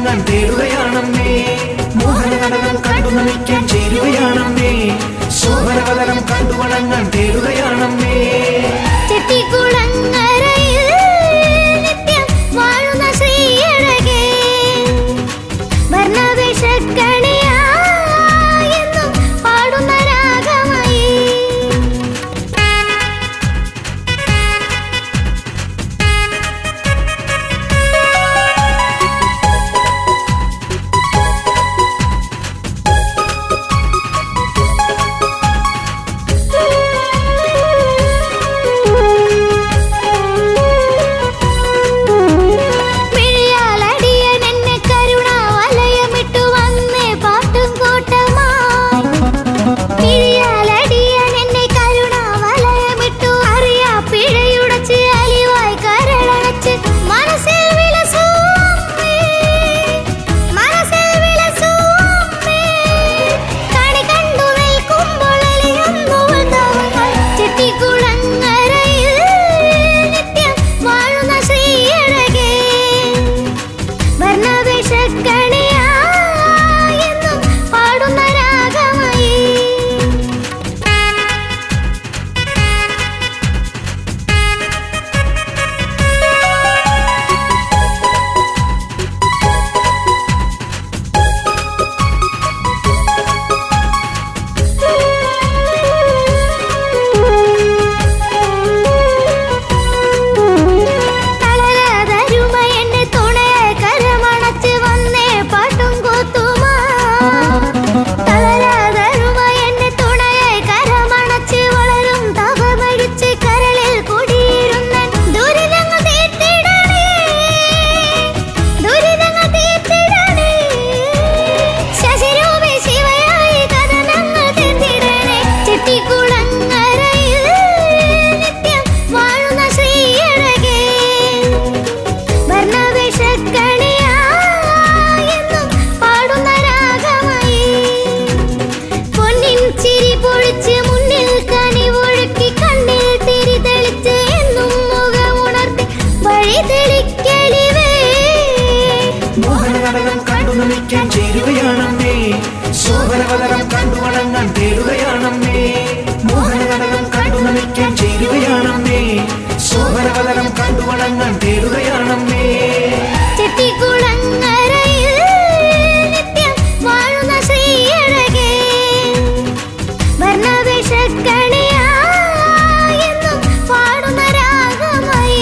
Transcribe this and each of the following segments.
കണ്ടുവണങ്ങാൻ തേടുകയാണമ്മേ മോഹനകടകം കണ്ടു നമിക്കാൻ ചേരുകയാണമ്മേ ശോഭനവതനം കണ്ടുവണങ്ങാൻ തേടുകയാണമ്മേ ചെട്ടിക്കുളങ്ങരയിൽ നിത്യം വാഴുന്ന ശ്രീയഴകേ വർണ്ണവേഷക്കണിയായെന്നും പാടുന്ന രാഗമായി മിഴിയാലടിയൻ എന്നെ കരുണ വലയമിട്ടു വന്നേ പാട്ടും കൂട്ടമായി മിഴിയാലടിയൻ എന്നെ കരുണ വലയമിട്ടു അറിയാ പിഴയുടച്ച് അലിവായി കരളടച്ച് മനസ്സിൽ വിലസൂമ്മേ മനസ്സിൽ വിലസൂമ്മേ കണി കണ്ടു നിൽക്കുമ്പോൾ എലിയുന്നു തവങ്ങൾ ചെട്ടിക്കുളങ്ങരയിൽ നിത്യം വാഴുന്ന ശ്രീയഴകേ വർണ്ണവേഷക്കണിയായെന്നും പാടുന്ന രാഗമായി തളരാതരുമ എന്നെ തുണയായി കരമണച്ച് വന്നേ പാട്ടും കൂത്തുമാ തളരാതരുമ എന്നെ തുണയായി കരമണച്ച് വളരും തവമഴിച്ച് കരളിൽ കുടിയിരുന്ന ദുരിതങ്ങൾ തീർത്തിടണേ ദുരിതങ്ങൾ തീർത്തിടണേ ശശിരൂപി ശിവയായി കഥനങ്ങൾ തീർത്തിടണേ ചെട്ടിക്കുളങ്ങരയിൽ നിത്യം വാഴുന്ന ശ്രീയഴകേ വർണ്ണവേഷക്കണിയായെന്നും പാടുന്ന രാഗമായി പൊന്നിൻ ചിരി പൊഴിച്ച് മുന്നിൽ കനി ഒഴുക്കി കണ്ണിൽ തിരി തെളിച്ച് എന്നും മുഖമുണർത്തി വഴി തെളിക്കലിവേ മോഹനകടകം കണ്ടു നമിക്കാൻ ചേരുകയാണമ്മേ ശോഭനവതനം കണ്ടുവണങ്ങാൻ തേടുകയാണമ്മേ മോഹനകടകം കണ്ടു നമിക്കാൻ ചേരുകയാണമ്മേ ശോഭനവതനം കണ്ടുവണങ്ങാൻ തേടുകയാണമ്മേ ചെട്ടിക്കുളങ്ങരയിൽ നിത്യം വാഴുന്ന ശ്രീയഴകേ വർണ്ണവേഷക്കണിയായെന്നും പാടുന്ന രാഗമായി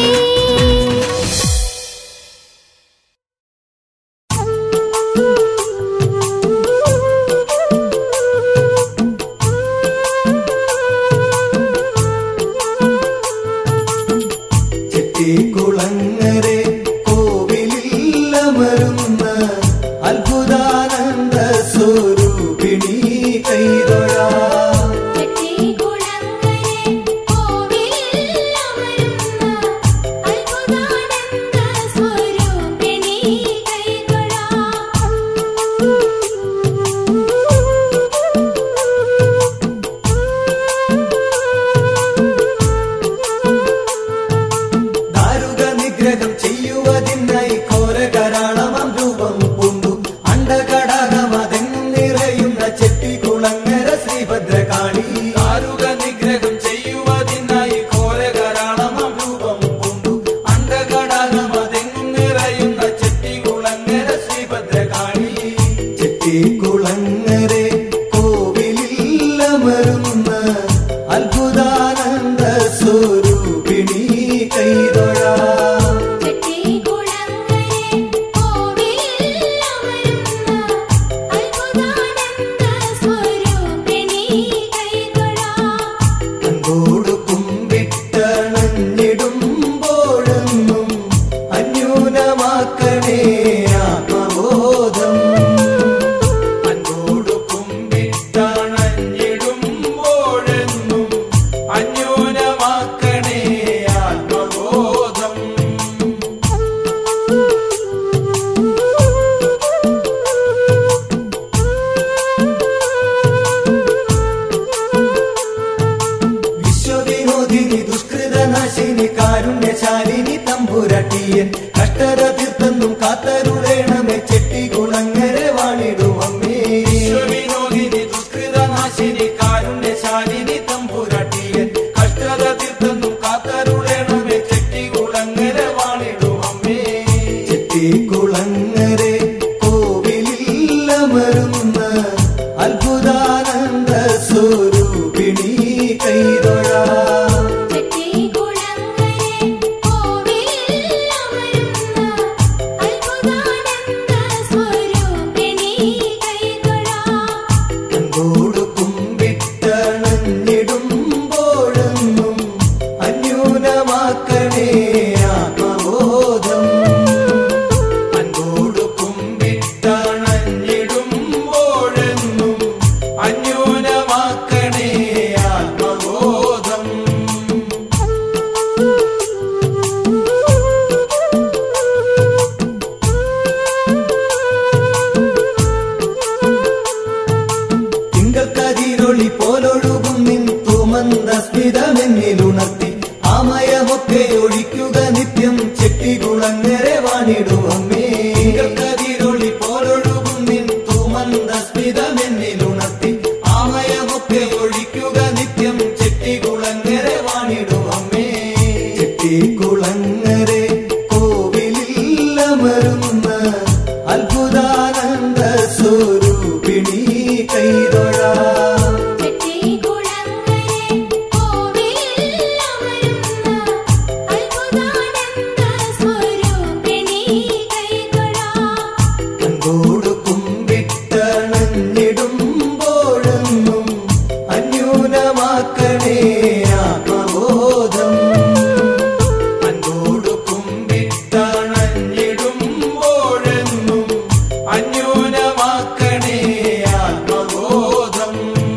ചെട്ടിക്കുളങ്ങരെ കോവിലില്ലമരുന്ന അത്ഭുതാനന്ദ സ്വരൂപിണി കൈതൊഴാ ദാരുക നിഗ്രഹം ചെയ്യുവതിനായി ഘോരകരാളമം രൂപം പൂണ്ടു അണ്ടകടാകമതെങ്ങും നിറയുന്ന ചെട്ടിക്കുളങ്ങര ശ്രീഭദ്രകാളി ദാരുക നിഗ്രഹം ചെയ്യുവതിനായി ഘോരകരാളമം രൂപം പൂണ്ടു അണ്ടകടാകമതെങ്ങും നിറയുന്ന ചെട്ടിക്കുളങ്ങര ശ്രീഭദ്രകാളി ചെട്ടിക്കുളങ്ങരെ കോവിലില്ലമരുന്ന അത്ഭുതാനന്ദ സ്വരൂപിണി കൈതൊഴാ അൻപോടു കുമ്പിട്ടണഞ്ഞിടുമ്പോഴെന്നും അന്യൂനമാക്കണേ ആത്മബോധം അൻപോടു കുമ്പിട്ടണഞ്ഞിടുമ്പോഴെന്നും അന്യൂനമാക്കണേ ആത്മബോധം വിശ്വവിനോദിനി ദുഷ്കൃതനാശിനി കാരുണ്യശാലിനി തമ്പുരട്ടിയൻ കഷ്ടത തീർത്തെന്നും കാത്തരുളേണമേ ചെട്ടി സ്വരൂപിണി കൈതൊഴ ചെട്ടികുളങ്ങരെ കോവിലിൽ അമരുന്ന അത്ഭുതാനന്ദ സ്വരൂപിണി കൈതൊഴാം അൻപോട് കുമ്പിട്ടണഞ്ഞിടുമ്പോഴെന്നും അന്യൂനമാക്കണേ ആത്മബോധം അൻപോട് കുമ്പിട്ടണഞ്ഞിടുമ്പോഴെന്നും അന്യൂനമാക്കണേ ആത്മബോധം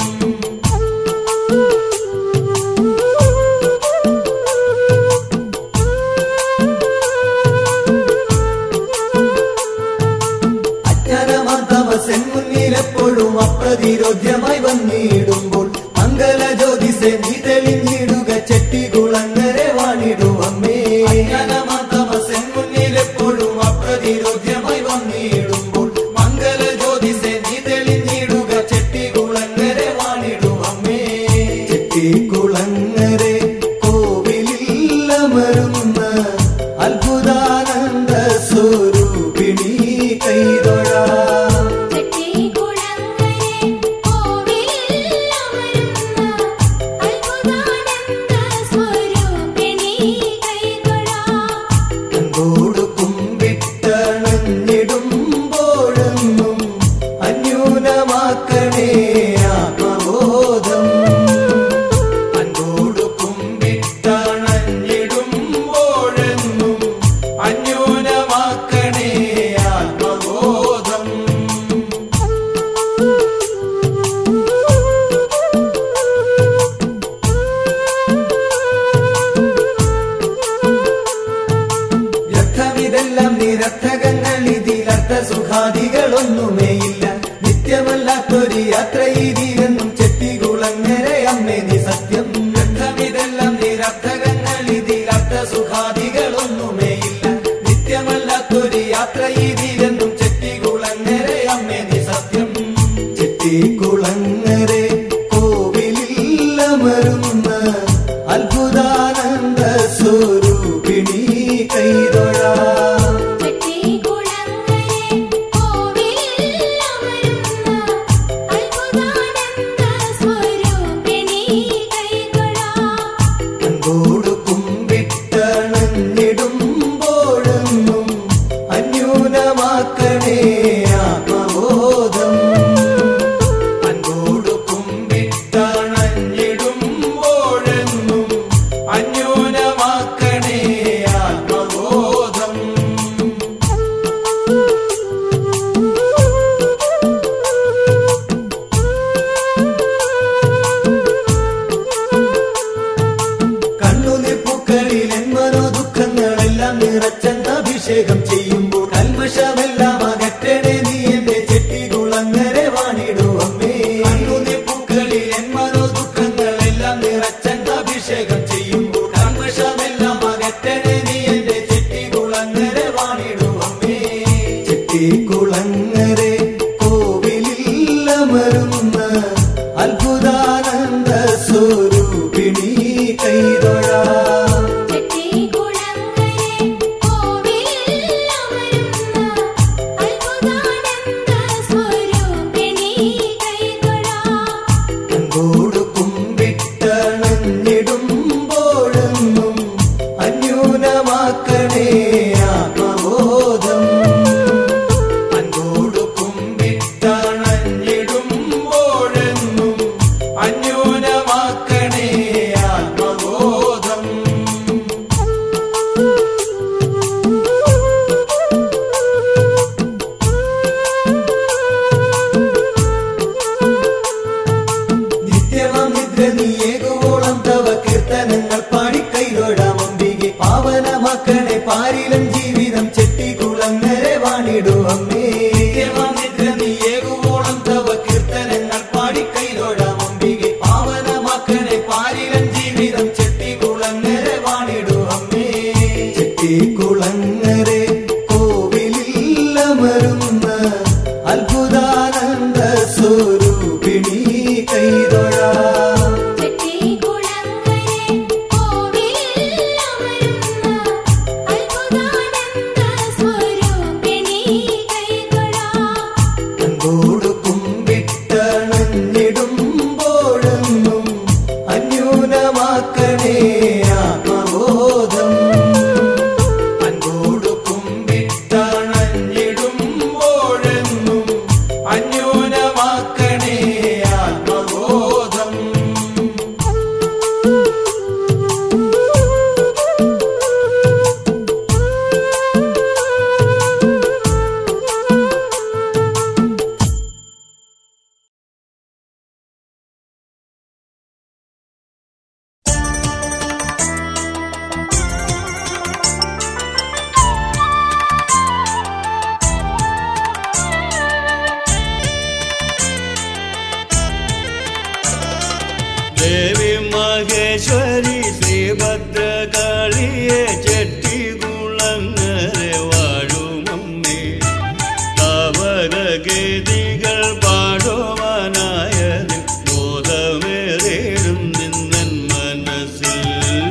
അജ്ഞാനമാന്തമസൻ മുന്നിലെപ്പോഴും അപ്രതിരോധ്യമായി വന്നിടുമ്പോൾ മംഗല ജ്യോതിസെ നീ തെളിഞ്ഞിടുക ചെട്ടികുളങ്ങരെ വാണിടുവമ്മേ അജ്ഞാനമാന്തമസൻ മുന്നിലെപ്പോഴും അപ്രതിരോധ്യമായി വന്നിടുമ്പോൾ മംഗല ജ്യോതിസെ നീ തെളിഞ്ഞിടുക ചെട്ടികുളങ്ങരെ വാണിടുവമ്മേ ചെട്ടികുളങ്ങരെ കോവിലിൽ അമരുന്ന അത്ഭുതാനന്ദ സ്വരൂപിണി കൈതൊഴ ചെട്ടികുളങ്ങരെ കോവിലിൽ അമരുന്ന അത്ഭുതാനന്ദ സ്വരൂപിണി കൈതൊഴാം അൻപോട് കുമ്പിട്ടണഞ്ഞിടുമ്പോഴെന്നും അന്യൂനമാക്കണേ ആത്മബോധം അൻപോട് കുമ്പിട്ടണഞ്ഞിടുമ്പോഴെന്നും അന്യൂനമാക്കണേ ആത്മബോധം വ്യർത്ഥമിതെല്ലാം നിരർത്ഥകങ്ങൾ ഇതിലർത്ഥ സുഖാദികളൊന്നുമേയില്ല നിത്യമല്ലാത്തൊരു യാത്ര ഇതിലെന്നും ചെട്ടികുളങ്ങരെ അമ്മേ നീ സത്യം വ്യർത്ഥമിതെല്ലാം നിരർത്ഥകങ്ങൾ ഇതിലർത്ഥ സുഖാദികളൊന്നുമേയില്ല നിത്യമല്ലാത്തൊരു യാത്ര ഇതിലെന്നും ചെട്ടികുളങ്ങരെ അമ്മേ നീ സത്യം ചെട്ടികുളങ്ങരെ കോവിലിൽ അമരുന്ന അത്ഭുതാനന്ദ സ്വരൂപിണി കൈതൊഴ ചെട്ടികുളങ്ങരെ കോവിലിൽ അമരുന്ന അത്ഭുതാനന്ദ സ്വരൂപിണി കൈതൊഴാം അൻപോട് കുമ്പിട്ടണഞ്ഞിടുമ്പോഴെന്നും അന്യൂനമാക്കണേ ആത്മബോധം അൻപോട് കുമ്പിട്ടണഞ്ഞിടുമ്പോഴെന്നും അന്യൂനമാക്കണേ ആത്മബോധം കണ്ണുനിപ്പുക്കളിൽ എന്മനോ ദുഃഖങ്ങളെല്ലാം നിറച്ചെന്ന അഭിഷേകം ചെയ്യുമ്പോൾ കൽമഷമെല്ലാം അകറ്റണേ നീ എന്റെ ചെട്ടികുളങ്ങരെ വാണിടുവമ്മേ കണ്ണുനിപ്പുക്കളിൽ എന്മനോ ദുഃഖങ്ങളെല്ലാം നിറച്ചെന്ന അഭിഷേകം ചെയ്യുമ്പോൾ കൽമഷമെല്ലാം അകറ്റണേ നീ എന്റെ ചെട്ടികുളങ്ങരെ വാണിടുവമ്മേ ചെട്ടികുളങ്ങരെ കോവിലിൽ അമരുന്ന അത്ഭുതാനന്ദ സ്വരൂപിണി കൈതൊഴ ചെട്ടികുളങ്ങരെ കോവിലിൽ അമരുന്ന അത്ഭുതാനന്ദ സ്വരൂപിണി കൈതൊഴാം അൻപോട് കുമ്പിട്ടണഞ്ഞിടുമ്പോഴെന്നും അന്യൂനമാക്കണേ ആത്മബോധം അൻപോട് കുമ്പിട്ടണഞ്ഞിടുമ്പോഴെന്നും അന്യൂനമാക്കണേ ആത്മബോധം നിത്യമാം നിദ്ര നീയേകുവോളം തവ കീർത്തനങ്ങൾ പാടിക്കൈതൊഴാം അമ്പികെ പാവനമാക്കണേ പാരിലം ജീവിതം ചെട്ടികുളങ്ങരെ വാണിടുവമ്മേ നിത്യമാം നിദ്ര നീയേകുവോളം തവ കീർത്തനങ്ങൾ പാടിക്കൈതൊഴാം അമ്പികെ പാവനമാക്കണേ പാരിലം ജീവിതം ചെട്ടികുളങ്ങരെ വാണിടുവമ്മേ ചെട്ടികുളങ്ങരെ കോവിലിൽ അമരുന്ന അത്ഭുതാനന്ദ സ്വരൂപിണി കൈതൊഴ ചെട്ടികുളങ്ങരെ കോവിലിൽ അമരുന്ന അത്ഭുതാനന്ദ ദേവി മഹേശ്വരി ശ്രീഭദ്രകാളിയെ ചെട്ടികുളങ്ങരെ വാഴുമമ്മേ തവകഗതികൾ പാടുവാനായത് ബോധമേറിടും നിന്നൻ മനസ്സിൽ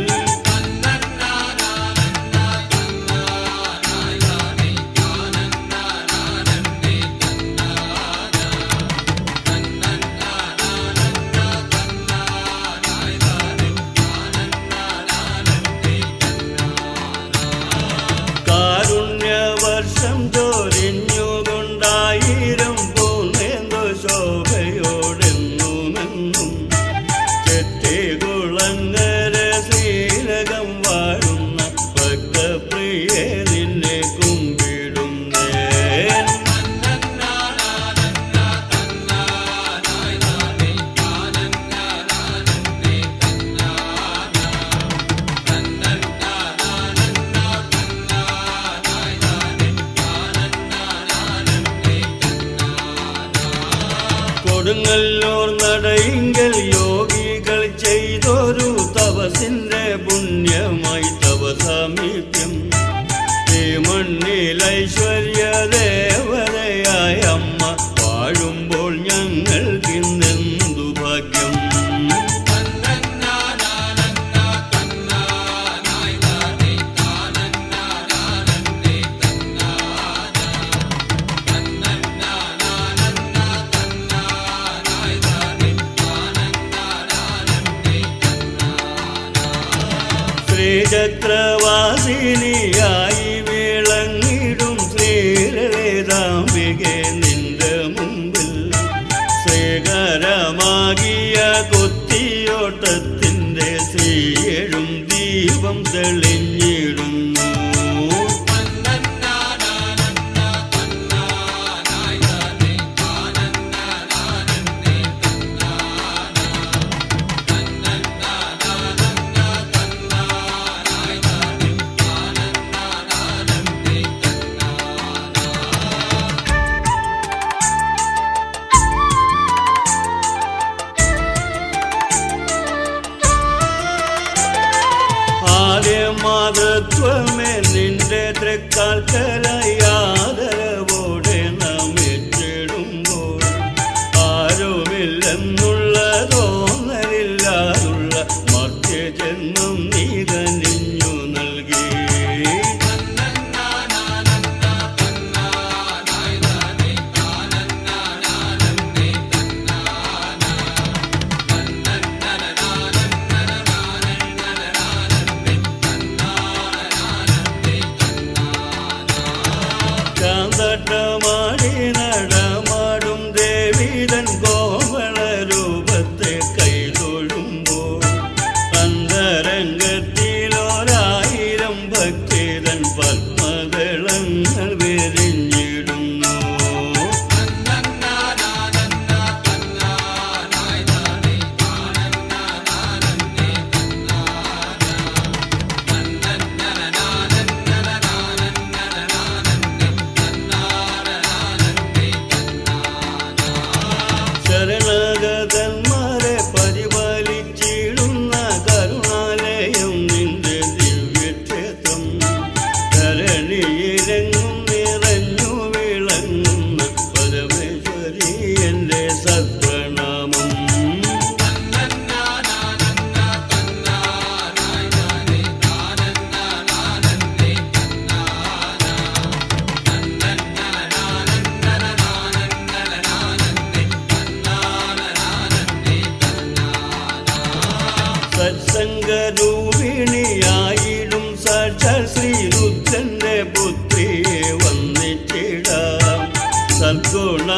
കാരുണ്യവർഷം ചോരിഞ്ഞുകൊണ്ടായിരം പൂർണ്ണേന്ദു ശോഭയോടെന്നുമെന്നും ചെട്ടികുളങ്ങര ശ്രീലകം വാഴുന്ന ഭക്തപ്രിയെ നിന്നെ കുമ്പിടുന്നേ കൊടുങ്ങല്ലൂർ നടയിങ്കൽ യോഗികൾ ചെയ്തൊരു തപസിന്റെ പുണ്യമായി തവ സാമീപ്യം ഈ മണ്ണിൽ ഐശ്വര്യ ദേവതയായ അമ്മ വാഴുമ്പോൾ ഞങ്ങൾക്കിന്നെന്തു ഭാഗ്യം ശ്രീചക്രവാസിനിയായി വിളങ്ങിടും ശ്രീലളിതാംബികെ നിന്റെ മുമ്പിൽ ശ്രീകരമാകിയ കൊത്തിയോട്ടത്തിൻ്റെ ശ്രീയഴും ദീപം തെളിഞ്ഞിടുന്നു ആദ്യമാതത്വമേ നിന്റെ തൃക്കാൽക്കലായി ആദരവോടെ നമിച്ചിടുമ്പോൾ ആരുമില്ലെന്നുള്ള തോന്നലില്ലാതുള്ള മർത്യജന്മം നീ കനിഞ്ഞു നൽകി ചാന്തട്ടമാടി നടമാടും ദേവീതൻ കോമള രൂപത്തെ കൈതൊഴുമ്പോൾ അന്തരംഗത്തിലൊരായിരം ഭക്തിതൻ പത്മദളങ്ങൾ വിരിഞ്ഞിടുന്നു ശരണഗതന്മാരെ പരിപാലിച്ചിടുന്ന കരുണാലയം നിന്റെ ദിവ്യക്ഷേത്രം ധരണിയിലെങ്ങും നിറഞ്ഞു വിളങ്ങുന്ന പരമേശ്വരി എൻ്റെ സത്പ്രണാമം സത്സംഗരൂപിണിയായിടും സാക്ഷാൽ ശ്രീരുദ്രന്റെ പുത്രിയെ വന്നിച്ചിടാം സദ്ഗുണ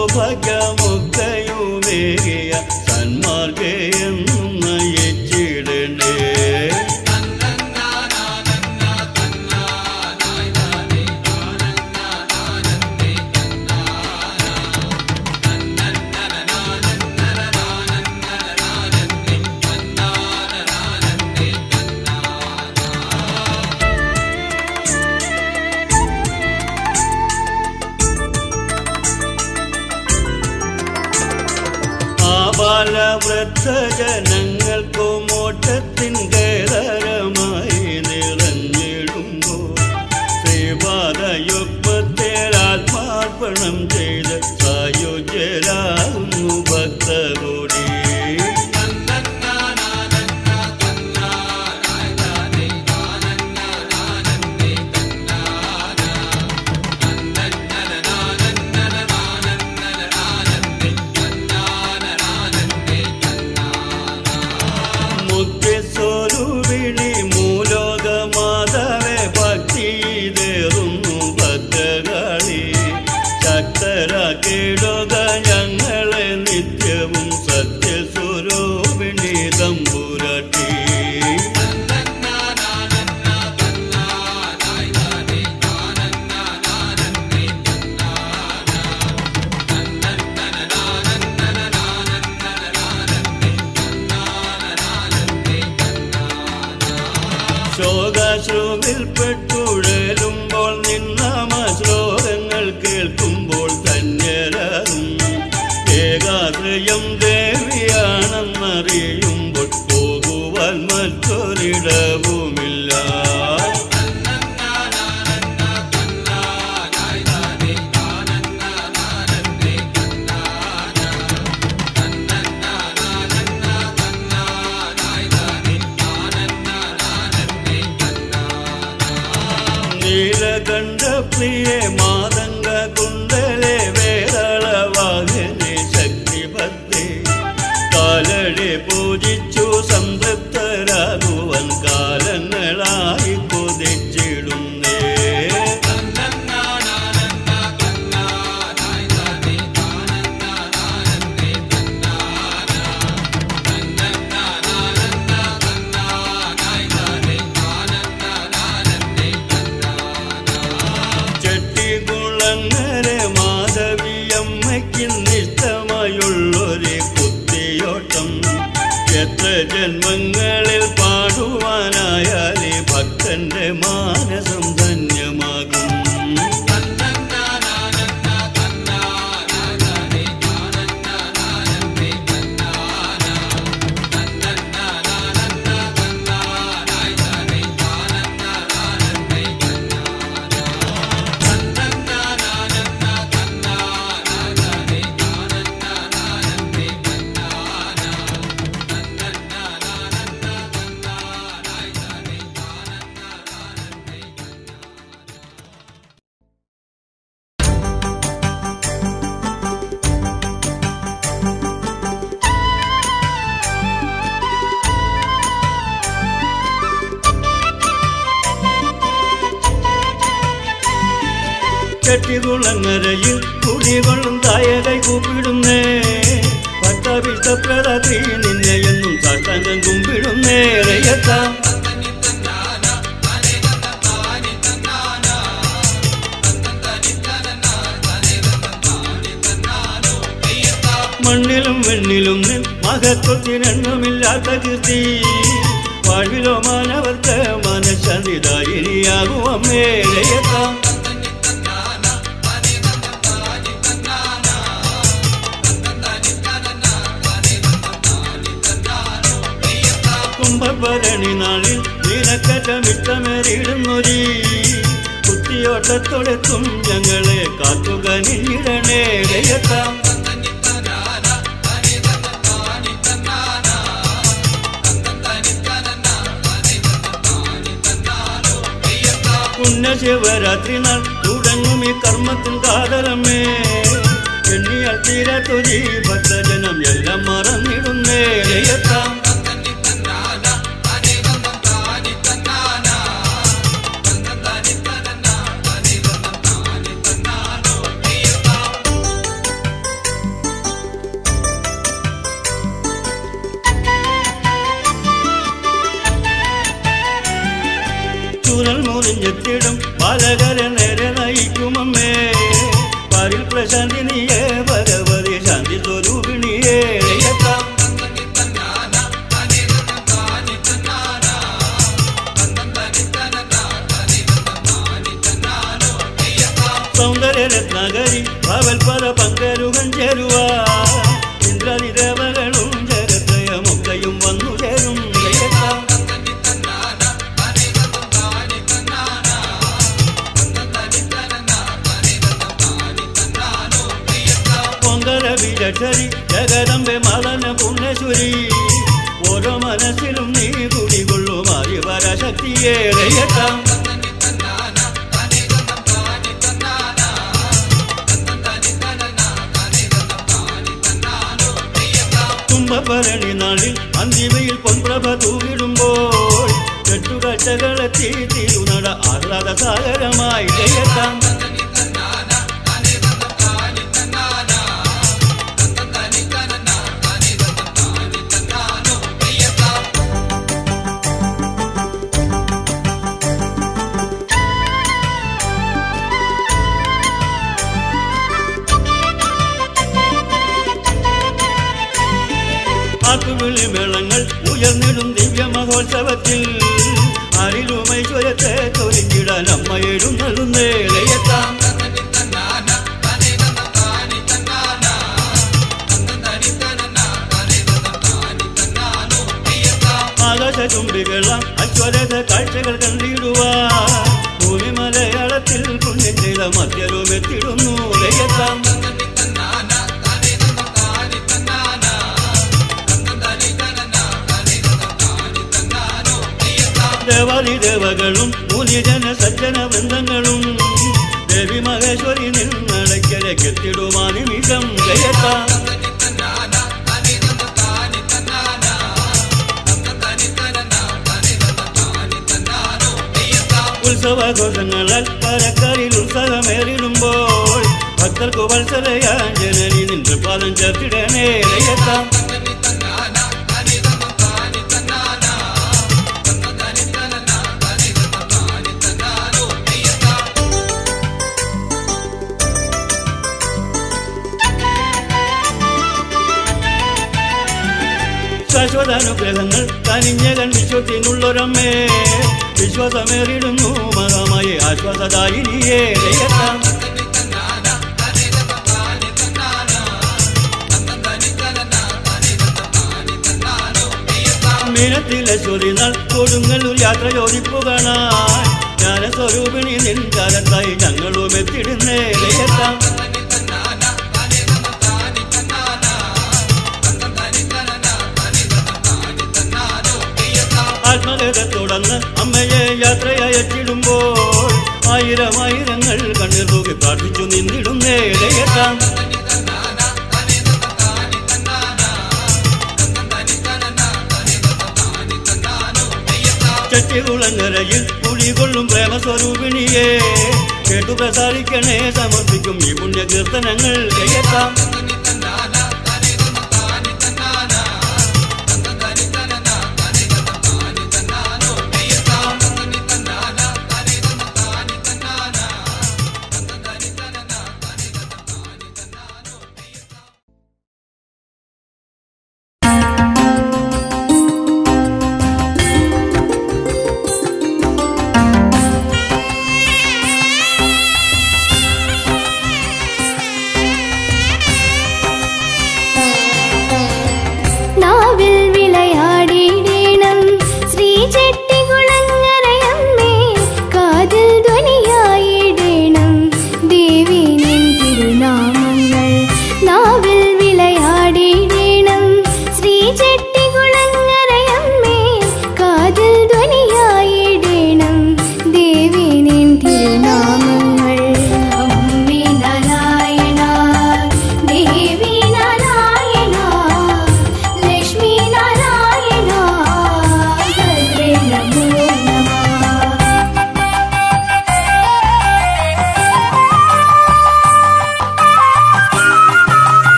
സൗഭാഗ്യമൊക്കെയുമേകിയ സന്മാർഗയെന്നും നയിച്ചിടണേ ബാലവൃദ്ധജനങ്ങൾക്കു മോക്ഷത്തിൻ കേദരമായി നിറഞ്ഞിടുമ്പോൾ ശ്രീപാദയുഗ്മത്തിൽ ആത്മാർപ്പണം ചെയ്ത് സായുജ്യരാകുന്നു ഭക്തകൂടി മുക്തിസ്വരൂപിണി മൂലോകമാതാവെ ഭക്തിയിലേറുന്നു ഭക്തകളി ശക്തര കേടുക ഞങ്ങളെ നിത്യവും സത്യസ്വരൂപിണി തമ്പുരട്ടി ശോകാശ്രുവിൽപ്പെട്ടുഴലുമ്പോൾ നിന്നാമ ശ്ലോകങ്ങൾ കേൾക്കുമ്പോൾ ധന്യരാകും ഏകാഗ്രയം ദേവിയാണെന്നറിയുമ്പോൾ പോകുവാൻ മറ്റൊരിടവുമില്ല നീലകണ്ഠ പ്രിയെ മാതംഗ കുണ്ടലെ വേദളവാഹിനി ശക്തി ഭക്തി കാലടി പൂജിച്ചു സംതൃപ്തരാകുവൻ കാലങ്ങളായി കൊതിച്ചിടുന്നേ ചെട്ടികുളങ്ങര മാധവിയമ്മയ്ക്ക് നിഷ്ഠമായുള്ളൊരു കുത്തിയോട്ടം എത്ര ജന്മങ്ങളിൽ പാടുവാനായാൽ ഈ ഭക്തന്റെ മാനസം ധന്യമാകും ചെട്ടികുളങ്ങരയിൽ കുടികൊള്ളും തായകൈ കൂപ്പിടുന്നേ ഭക്തവിഷ്ടപ്രദാത്രി നിന്നെ എന്നും സാഷ്ടാംഗം കുമ്പിടുന്നേ രയത്താം മണ്ണിലും വെണ്ണിലും നിൻ മഹത്വത്തിനെണ്ണമില്ലാത്ത കീർത്തി വാഴ്വിലോ മാനവർക്ക് മനഃശാന്തിദായിനിയാകും അമ്മേ രയത്താം കുംഭഭരണി നാളിൽ നീലക്കറ്റമിട്ടമേറിയിടുന്നൊരീ കുത്തിയോട്ടത്തോടെത്തും ഞങ്ങളെ കാത്തുക നിന്നിടണേ രയത്താം പുണ്യശിവരാത്രി നാൾ തുടങ്ങും ഈ കർമ്മത്തിൻ കാതലമേ എണ്ണിയാൽ തീരാത്തൊരി ഭക്തജനം എല്ലാം മറന്നിടുന്നേ രയത്താം ചുരൽ മുറിഞ്ഞെത്തിടും ബാലകരെ നേരെ നയിക്കുമമ്മേ പാരിൽ പ്രശാന്തി നീയേ ഭഗവതി ശാന്തി സ്വരൂപിണിയേ രയത്താം സൗന്ദര്യരത്നകരി ഭവൽപര പങ്കരുകൻ ചേരുവ ഇന്ദ്രനിദേവകളും ജഗദക്ഷരി ജഗദംബെ മദന പുണ്യശ്വരി ഓരോ മനസ്സിലും നീ കുടികൊള്ളും അതിപരശക്തിയേറെയെത്താം തുമ്പഭരണി നാളിൽ അന്തിമയിൽ പൊൻപ്രഭ തൂകിടുമ്പോൾ കെട്ടുകട്ടകളെത്തി തിരുനട ആഹ്ലാദ സാഗരമായി ജയത്താം ആക്കുവിളി മേളങ്ങൾ ഉയർന്നിടും ദിവ്യ മഹോത്സവത്തിൽ അരിലുമൈശ്വരത്തെ തൊലിഞ്ഞിടാൻ അമ്മയിടും നൽകുന്നേറെയെത്താം ആകാശ ചുംബികളാം അശ്വരഥ കാഴ്ചകൾ കണ്ടിടുവാൻ ഭൂമി മലയാളത്തിൽ പുണ്യം ചെയ്ത മധ്യരും എത്തിടുന്നു ലയത്താം ദേവാലി ദേവകളും മുനിജന സജ്ജന വൃന്ദങ്ങളും ദേവി മഹേശ്വരി നിന്നടയ്ക്കരക്കെത്തിടുമാ നിമിഷം ജയത്താം ഉത്സവഘോഷങ്ങളാൽ പരക്കറിൽ ഉത്സവമേറിടുമ്പോൾ ഭക്തർക്ക് വത്സലയാഞ്ജനനി നിன்று പാദം ചേർത്തിടനേ ലയത്താം ശാശ്വതാനുഗ്രഹങ്ങൾ കനിഞ്ഞകൻ വിശ്വത്തിനുള്ളൊരമ്മേ വിശ്വാസമേറിടുന്നു മഹാമായി ആശ്വാസദായിനിയേ ലയത്താം മീനത്തിലെ ചൊരിനാൾ കൊടുങ്ങല്ലൂർ യാത്ര ചോദിപ്പു കാണാൻ ജ്ഞാനസ്വരൂപിണി നിൻ കാലത്തായി ഞങ്ങളും എത്തിടുന്നേ ലയത്താം ആത്മഗതത്തോടന്ന് അമ്മയെ യാത്രയയച്ചിടുമ്പോൾ ആയിരം ആയിരങ്ങൾ കണ്ണീർ തൂക്കി പ്രാർത്ഥിച്ചു നിന്നിടുന്നേ ലയത്താം ചട്ടികുളങ്ങരയിൽ കുടികൊള്ളും പ്രേമസ്വരൂപിണിയെ കേട്ടു പ്രസാരിക്കണേ സമർപ്പിക്കും ഈ പുണ്യ കീർത്തനങ്ങൾ ലയത്താം ും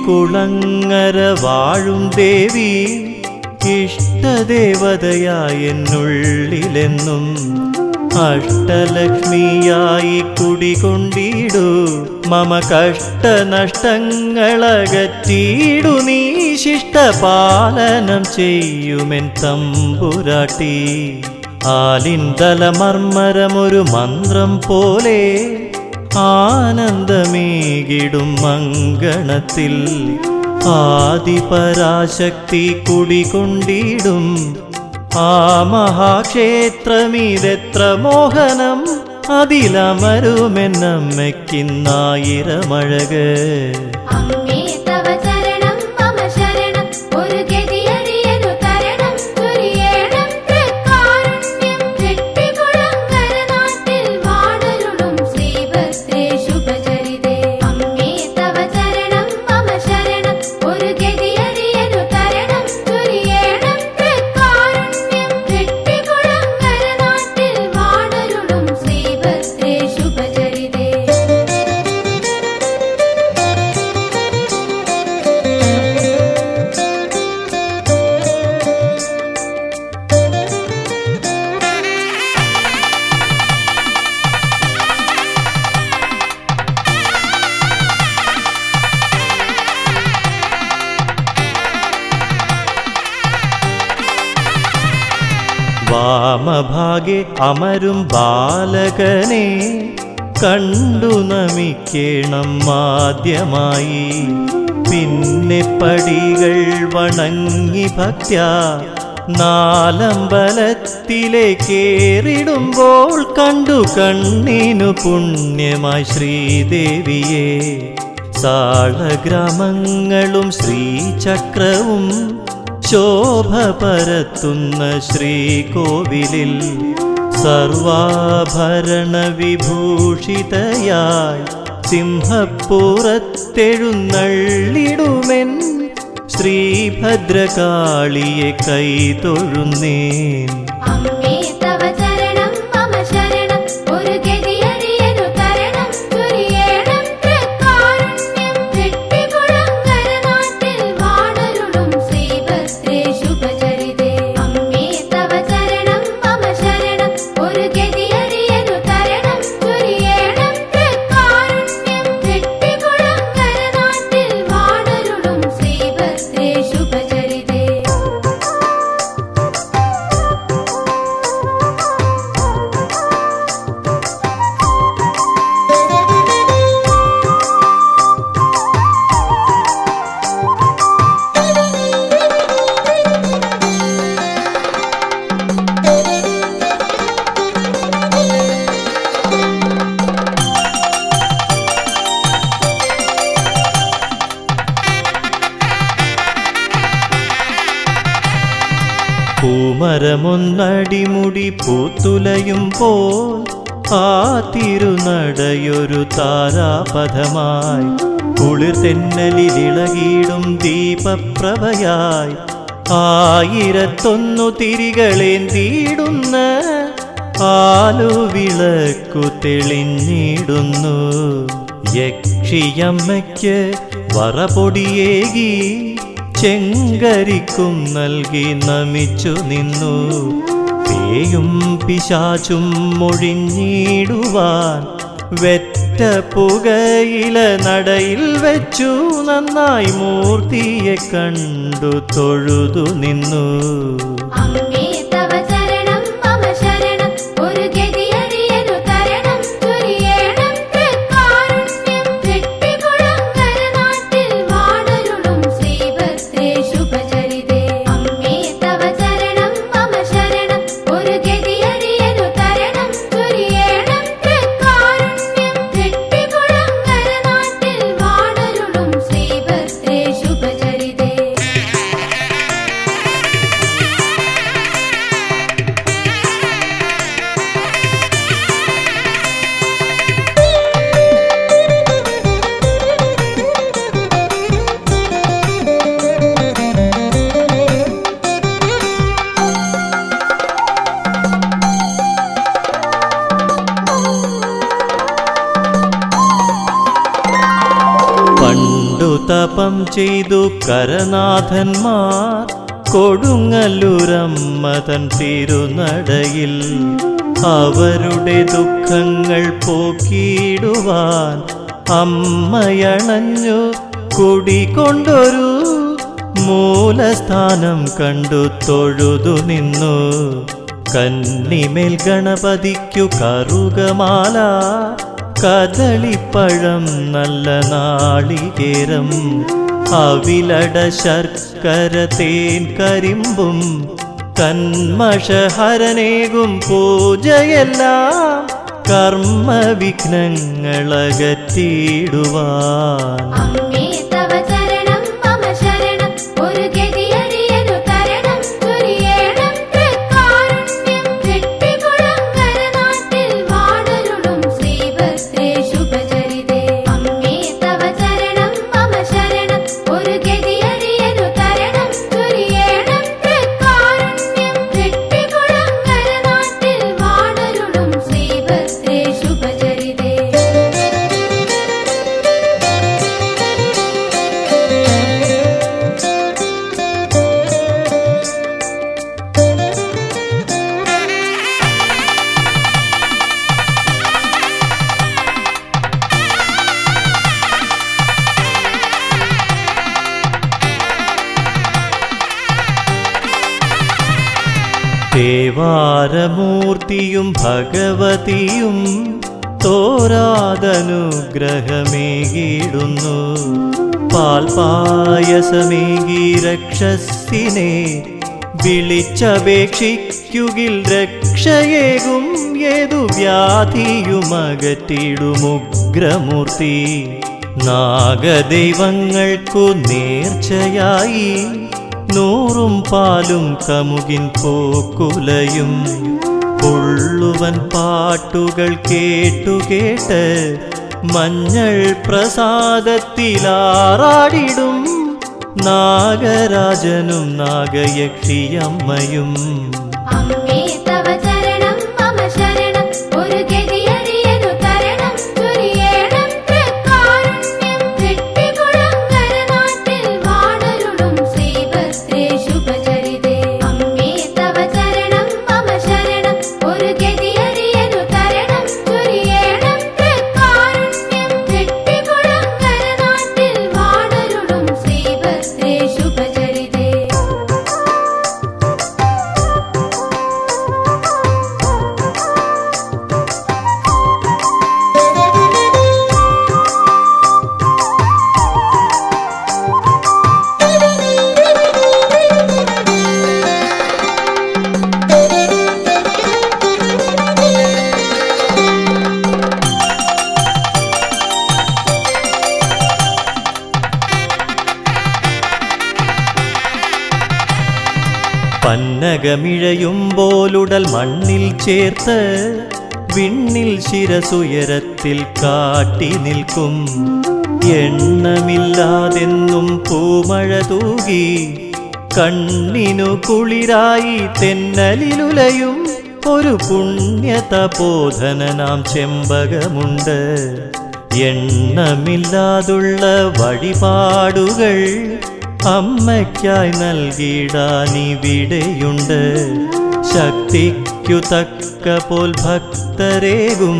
കുളങ്ങര വാഴും ദേവി ഇഷ്ടദേവതയായ എന്നുള്ളിലെന്നും അഷ്ടലക്ഷ്മിയായി കുടികൊണ്ടിടു മമ കഷ്ടനഷ്ടങ്ങളകറ്റിയിടു നീ ശിഷ്ടപാലനം ചെയ്യുമെൻ തമ്പുരാട്ടി ആലിന്തലമർമ്മരമൊരു മന്ത്രം പോലെ ആനന്ദമേകിടും മങ്കണത്തിൽ ആദിപരാശക്തി കുടികൊണ്ടിടും ആ മഹാക്ഷേത്രമിതെത്ര മോഹനം അതിലമരുമെന്നമ്മയ്ക്കിന്നായിരമഴക് അമ്മേ തവ ചരണം മമ ശരണം ഒരു ഗതിയറിയനു തരണം ചൊരിയേണം തൃക്കാരുണ്യം ചെട്ടികുളങ്ങര നാട്ടിൽ വാണരുളും ശ്രീഭദ്രേ ശുഭചരിതേ അമ്മേ തവ ചരണം മമ ശരണം ഒരു ഗതിയറിയനു തരണം ചൊരിയേണം തൃക്കാരുണ്യം ചെട്ടികുളങ്ങര നാട്ടിൽ വാണരുളും ശ്രീഭദ്രേ ശുഭചരിതേ വാമഭാഗെ അമരും ബാലകനെ കണ്ടു നമിക്കേണം ആദ്യമായി പിന്നെ പടികൾ വണങ്ങി ഭക്ത്യ നാലമ്പലത്തിലേക്കേറിടുമ്പോൾ കണ്ടു കണ്ണിനു പുണ്യമായി ശ്രീദേവിയെ സാളഗ്രാമങ്ങളും ശ്രീചക്രവും ശോഭ പരത്തുന്ന ശ്രീകോവിലിൽ സർവാഭരണ വിഭൂഷിതയായി സിംഹപ്പുറത്തെഴുന്നള്ളിടുമെൻ ശ്രീഭദ്രകാളിയെ കൈതൊഴുന്നേൻ അമ്മേ തവ ചരണം മമ ശരണം ഒരു ഗതിയറിയനു തരണം ചൊരിയേണം തൃക്കാരുണ്യം ചെട്ടികുളങ്ങര നാട്ടിൽ വാണരുളും ശ്രീഭദ്രേ ശുഭചരിതേ അമ്മേ തവ ചരണം മമ ശരണം ഒരു ഗതിയറിയനു തരണം ചൊരിയേണം തൃക്കാരുണ്യം ചെട്ടികുളങ്ങര നാട്ടിൽ വാണരുളും ശ്രീഭദ്രേ ശുഭചരിതേ പൂമരമൊന്നടിമുടി പൂത്തുലയും പോൽ ആ തിരുനടയൊരു താരാപഥമായി കുളിർ തെന്നലിലിളകിയിടും ദീപപ്രഭയായി ആയിരത്തൊന്നു തിരികളേന്തിയിടുന്ന ആലുവിളക്കു തെളിഞ്ഞിടുന്നു യക്ഷിയമ്മയ്ക്ക് വറപൊടിയേകി ചെങ്കരിക്കും നൽകി നമിച്ചു നിന്നു പേയും പിശാചും മൊഴിഞ്ഞിടുവാൻ വെറ്റ പുകയില നടയിൽ വെച്ചു നന്നായി മൂർത്തിയെ കണ്ടു തൊഴുതു നിന്നു അമ്മേ തവ ചരണം മമ ശരണം ഒരു ഗതിയറിയനു തരണം ചൊരിയേണം തൃക്കാരുണ്യം ചെട്ടികുളങ്ങര നാട്ടിൽ വാണരുളും ശ്രീഭദ്രേ ശുഭചരിതേ അമ്മേ തവ ചരണം മമ ശരണം ഒരു ഗതിയറിയനു തരണം ചൊരിയേണം തൃക്കാരുണ്യം ചെട്ടികുളങ്ങര നാട്ടിൽ വാണരുളും ശ്രീഭദ്രേ ശുഭചരിതേ തപം ചെയ്തു കരനാഥന്മാർ കൊടുങ്ങല്ലൂരമ്മതൻ തിരുനടയിൽ അവരുടെ ദുഃഖങ്ങൾ പോക്കിയിടുവാൻ അമ്മയണഞ്ഞു കുടികൊണ്ടൊരു മൂലസ്ഥാനം കണ്ടു തൊഴുതു നിന്നു കന്നിമേൽ ഗണപതിക്കു കറുകമാല കദളിപ്പഴം നല്ല നാളികേരം അവിലട ശർക്കര തേൻ കരിമ്പും കന്മഷഹരനേകും പൂജയെല്ലാം കർമ്മ വിഘ്നങ്ങളകറ്റിയിടുവാൻ അമ്മേ തവ ചരണം മമ ശരണം ഒരു ഗതിയറിയനു തരണം ചൊരിയേണം തൃക്കാരുണ്യം ചെട്ടികുളങ്ങര നാട്ടിൽ വാണരുളും ശ്രീഭദ്രേ ശുഭചരിതേ അമ്മേ തവ ചരണം മമ ശരണം ഒരു ഗതിയറിയനു തരണം ചൊരിയേണം തൃക്കാരുണ്യം ചെട്ടികുളങ്ങര നാട്ടിൽ വാണരുളും ശ്രീഭദ്രേ ശുഭചരിതേ ദേവാരമൂർത്തിയും ഭഗവതിയും തോരാതനുഗ്രഹമേകിടുന്നു പാൽപായസമേകി രക്ഷസിനെ വിളിച്ചപേക്ഷിക്കുകിൽ രക്ഷയേകും ഏതു വ്യാധിയുമകറ്റിടുമുഗ്രമൂർത്തി നാഗദൈവങ്ങൾക്കു നേർച്ചയായി നൂറും പാലും കമുകിൻ പോക്കുലയും പുള്ളുവൻ പാട്ടുകൾ കേട്ടുകേട്ട് മഞ്ഞൾ പ്രസാദത്തിലാറാടിടും നാഗരാജനും നാഗയക്ഷിയമ്മയും അമ്മേ തവ ചരണം മമ ശരണം ഒരു ഗതിയറിയനു തരണം ചൊരിയേണം തൃക്കാരുണ്യം ചെട്ടികുളങ്ങര നാട്ടിൽ വാണരുളും ശ്രീഭദ്രേ ശുഭചരിതേ അമ്മേ തവ ചരണം മമ ശരണം ഒരു ഗതിയറിയനു തരണം ചൊരിയേണം തൃക്കാരുണ്യം ചെട്ടികുളങ്ങര നാട്ടിൽ വാണരുളും ശ്രീഭദ്രേ ശുഭചരിതേ പന്നകമിഴയുമ്പോലുടൽ മണ്ണിൽ ചേർത്ത് വിണ്ണിൽ ശിരസുയരത്തിൽ കാട്ടി നിൽക്കും എണ്ണമില്ലാതെന്നും പൂമഴ തൂകി കണ്ണിനു കുളിരായി തെന്നലിലുലയും ഒരു പുണ്യതപോധനനാം ചെമ്പകമുണ്ട് എണ്ണമില്ലാതുള്ള വഴിപാടുകൾ അമ്മയ്ക്കായി നൽകിടാനിവിടെയുണ്ട് ശക്തിക്കു തക്ക പോൽ ഭക്തരേകും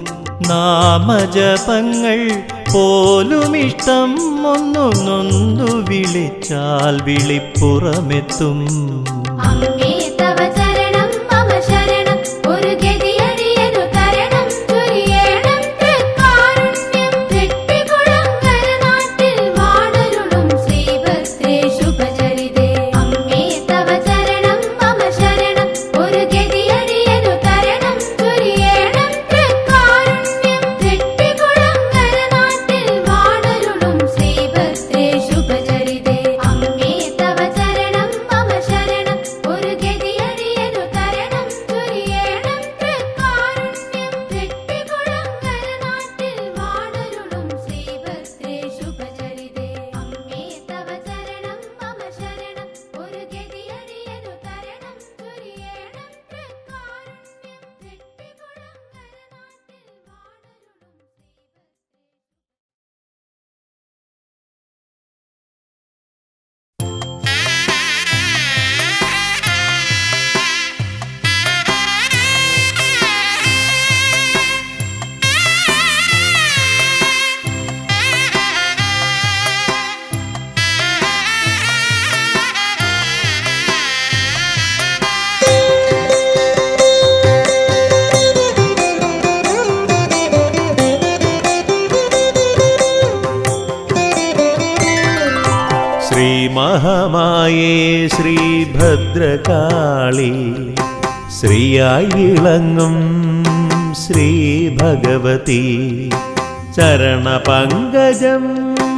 നാമജപങ്ങൾ പോലുമിഷ്ടം ഒന്നു നൊന്തു വിളിച്ചാൽ വിളിപ്പുറമെത്തും അമ്മേ തവ ചരണം മമ ശരണം ഒരു ഗതിയറിയനു തരണം ചൊരിയേണം തൃക്കാരുണ്യം ചെട്ടികുളങ്ങര നാട്ടിൽ വാണരുളും ശ്രീഭദ്രേ ശുഭചരിതേ അമ്മേ തവ ചരണം മമ ശരണം ഒരു ഗതിയറിയനു തരണം ചൊരിയേണം തൃക്കാരുണ്യം ചെട്ടികുളങ്ങര നാട്ടിൽ വാണരുളും ശ്രീഭദ്രേ ശുഭചരിതേ അമ്മേ തവ ചരണം മമ ശരണം ഒരു ഗതി മഹമായേ ശ്രീഭദ്രകാളി ശ്രീയായി വിളങ്ങും ശ്രീ ഭഗവതി ചരണപങ്കജം